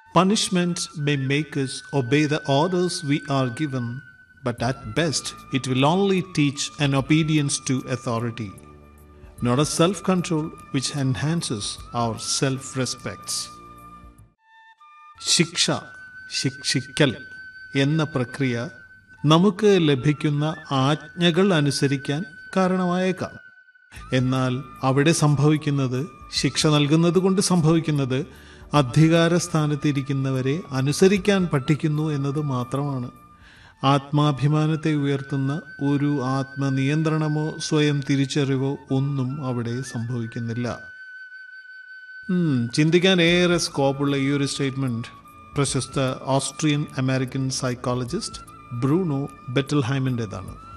Punishment may make us obey the orders we are given, but at best it will only teach an obedience to authority, not a self control which enhances our self respects. ശിക്ഷ ശിക്ഷിക്കൽ എന്ന പ്രക്രിയ നമുക്ക് ലഭിക്കുന്ന ആജ്ഞകൾ അനുസരിക്കാൻ കാരണമായേക്കാം എന്നാൽ അവിടെ സംഭവിക്കുന്നത് ശിക്ഷ നൽകുന്നത് കൊണ്ട് സംഭവിക്കുന്നത് അധികാര സ്ഥാനത്തിരിക്കുന്നവരെ അനുസരിക്കാൻ പഠിക്കുന്നു എന്നത് മാത്രമാണ് ആത്മാഭിമാനത്തെ ഉയർത്തുന്ന ഒരു ആത്മനിയന്ത്രണമോ സ്വയം തിരിച്ചറിവോ ഒന്നും അവിടെ സംഭവിക്കുന്നില്ല ഉം, ചിന്തിക്കാൻ ഏറെ സ്കോപ്പുള്ള ഈ ഒരു സ്റ്റേറ്റ്മെന്റ് പ്രശസ്ത ഓസ്ട്രിയൻ അമേരിക്കൻ സൈക്കോളജിസ്റ്റ് ബ്രൂണോ ബെറ്റൽഹൈമിൻ്റെതാണ്